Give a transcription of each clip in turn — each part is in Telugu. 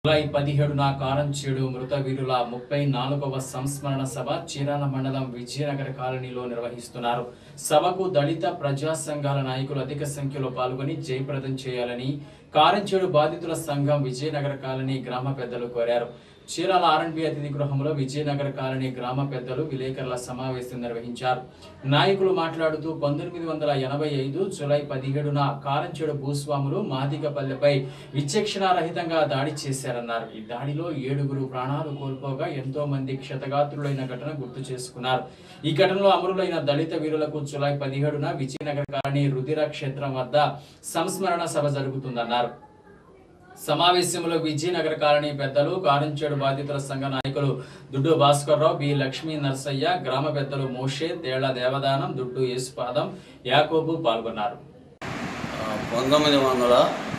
జూలై పదిహేడున కారంచేడు మృత వీరుల ముప్పై నాలుగవ సంస్మరణ సభ చీరాల మండలం విజయనగర కాలనీలో నిర్వహిస్తున్నారు సభకు దళిత ప్రజా సంఘాల నాయకులు అధిక సంఖ్యలో పాల్గొని జయప్రదం చేయాలని కారంచేడు బాధితుల సంఘం విజయనగర కాలనీ గ్రామ పెద్దలు కోరారు చీరాల ఆర్ఎండ్బి అతిథి గృహంలో విజయనగర కాలనీ గ్రామ పెద్దలు విలేకరుల సమావేశం నిర్వహించారు నాయకులు మాట్లాడుతూ పంతొమ్మిది వందల ఎనభై ఐదు జులై పదిహేడున కారంచేడు భూస్వాములు మాదిగపల్లెపై విచక్షణారహితంగా దాడి చేశారన్నారు ఈ దాడిలో ఏడుగురు ప్రాణాలు కోల్పోగా ఎంతో మంది క్షతగాత్రులైన ఘటన గుర్తు చేసుకున్నారు ఈ ఘటనలో అమరులైన దళిత వీరులకు జులై పదిహేడున విజయనగర కాలనీ రుధిర క్షేత్రం వద్ద సంస్మరణ సభ జరుగుతుందన్నారు సమావేశంలో విజయనగర కాలనీ పెద్దలు కారంచేడు బాధితుల సంఘ నాయకులు దుడ్డు భాస్కర్రావు బి లక్ష్మీ నర్సయ్య గ్రామ పెద్దలు మోషే తేళ్ల దేవదానం దుడ్డు యేసుపాదం యాకోబు పాల్గొన్నారు పంతొమ్మిది వందల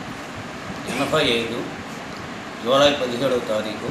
ఎనభై ఐదు జూలై పదిహేడవ తారీఖు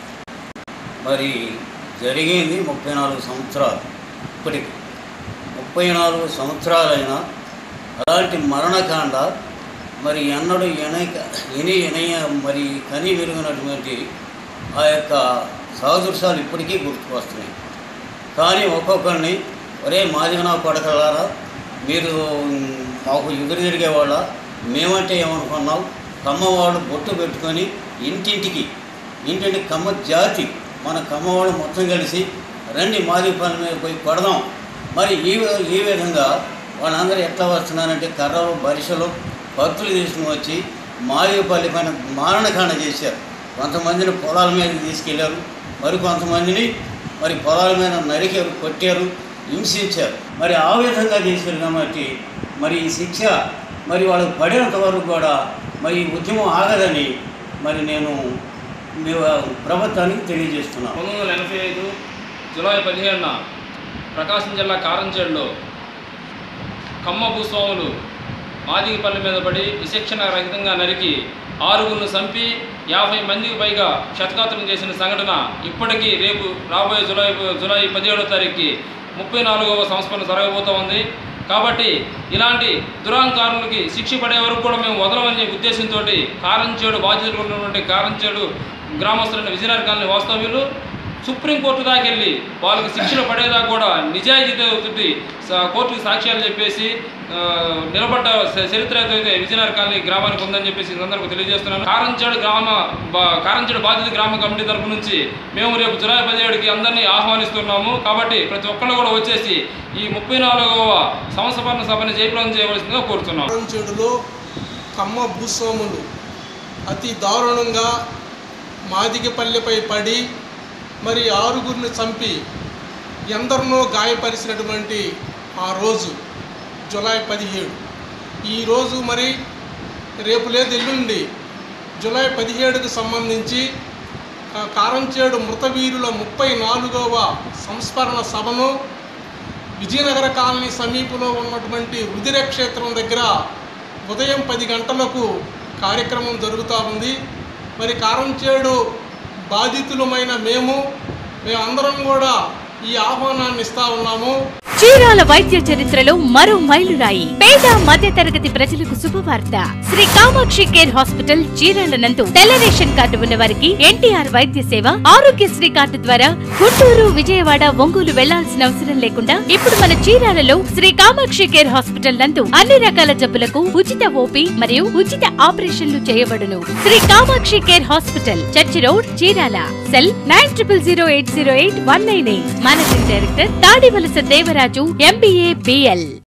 మరి జరిగింది ముప్పై నాలుగు సంవత్సరాలు ఇప్పటికి ముప్పై నాలుగు సంవత్సరాలైన అలాంటి మరణకాండ మరి ఎన్నడూ ఎనక ఎని ఎనయ మరి కని విరిగినటువంటి ఆ యొక్క సహదృశాలు ఇప్పటికీ గుర్తుకు వస్తున్నాయి కానీ ఒక్కొక్కరిని ఒరే మాదిగనా కొడకలారా మీరు మాకు ఎదురు తిరిగేవాళ్ళ మేమంటే ఏమనుకున్నావు కమ్మవాడు బొట్టు పెట్టుకొని ఇంటింటికి ఇంటింటికి కమ్మ జాతి మన కమ్మవాడు మొత్తం కలిసి రండి మాదిగ పని మీద పోయి కొడదాం మరి ఈ ఈ విధంగా వాళ్ళందరూ ఎట్లా వస్తున్నారంటే కర్రలు బరిసెలు భక్తులు తీసుకుని వచ్చి మాదిగపల్లి పైన మారణకాండ చేశారు కొంతమందిని పొలాల మీద తీసుకెళ్లారు మరి కొంతమందిని మరి పొలాల మీద నరికారు కొట్టారు హింసించారు మరి ఆ విధంగా చేశారు కాబట్టి మరి ఈ శిక్ష మరి వాళ్ళకి పడినంత వరకు కూడా మరి ఈ ఉద్యమం ఆగదని మరి నేను మీ ప్రభుత్వానికి తెలియజేస్తున్నాను పంతొమ్మిది వందల ఎనభై ఐదు జూలై పదిహేడున ప్రకాశం జిల్లా కారంచేడులో కమ్మ భూస్వాములు మాదిగపల్లి మీద పడి విశిక్షణ రహితంగా నరికి ఆరుగురిని చంపి యాభై మందికి పైగా క్షతగాత్రం చేసిన సంఘటన ఇప్పటికీ రేపు రాబోయే జూలై జూలై పదిహేడో తారీఖుకి ముప్పై నాలుగవ సంస్మరణ జరగబోతూ ఉంది కాబట్టి ఇలాంటి దురాంకారులకి శిక్ష పడే వరకు కూడా మేము వదలమనే ఉద్దేశంతో కారంచేడు బాధితులు ఉన్నటువంటి కారంచేడు గ్రామస్తులైన విజయనగర కాలనీ వాస్తవ్యులు సుప్రీంకోర్టు దాకా వెళ్ళి వాళ్ళకి శిక్షలు పడేదాకా కూడా నిజాయితీతో స- కోర్టుకి సాక్ష్యాలు చెప్పేసి ఆ, నిలబడ్డ చ- చరిత్ర అయితే విజయనగర కాలనీ గ్రామానికి ఉందని చెప్పేసి ఈ సందర్భంగా తెలియజేస్తున్నాను కారంచేడు గ్రామ బా- కారంచేడు బాధిత గ్రామ కమిటీ తరపు నుంచి మేము రేపు జులై పదిహేడుకి అందరినీ ఆహ్వానిస్తున్నాము కాబట్టి ప్రతి ఒక్కళ్ళు కూడా వచ్చేసి ఈ ముప్పై నాలుగవ సంవత్సరణ సభని జయప్రదం చేయవలసిందిగా కోరుతున్నాం చెడులో కమ్మ భూస్వాములు అతి దారుణంగా మాదిగపల్లెపై పడి మరి ఆరుగురిని చంపి ఎందరినో గాయపరిచినటువంటి ఆ రోజు జులై పదిహేడు ఈరోజు మరి రేపు లేదు ఎల్లుండి జులై పదిహేడుకు సంబంధించి ఆ, కారంచేడు మృతవీరుల ముప్పై నాలుగవ సంస్మరణ సభను విజయనగర కాలనీ సమీపంలో ఉన్నటువంటి రుదిర క్షేత్రం దగ్గర ఉదయం పది గంటలకు కార్యక్రమం జరుగుతూ ఉంది మరి కారంచేడు బాధితులమైన మేము మేమందరం కూడా ఈ ఆహ్వానాన్ని ఇస్తా ఉన్నాము చీరాల వైద్య చరిత్రలో మరో మైలురాయి పేద మధ్య తరగతి ప్రజలకు శుభవార్త శ్రీ కామాక్షి కేర్ హాస్పిటల్ చీరాల నందు తెల్ల రేషన్ కార్డు ఉన్న వారికి ఎన్టీఆర్ వైద్య సేవ ఆరోగ్యశ్రీ కార్డు ద్వారా గుంటూరు విజయవాడ ఒంగోలు వెళ్లాల్సిన అవసరం లేకుండా ఇప్పుడు మన చీరాలలో శ్రీ కామాక్షి కేర్ హాస్పిటల్ నందు అన్ని రకాల జబ్బులకు ఉచిత ఓపీ మరియు ఉచిత ఆపరేషన్లు చేయబడును Shri Kamakshi care hospital church road Chirala cell nine triple zero eight zero eight one nine eight managing director Tadivalasa Devaraju MBA BL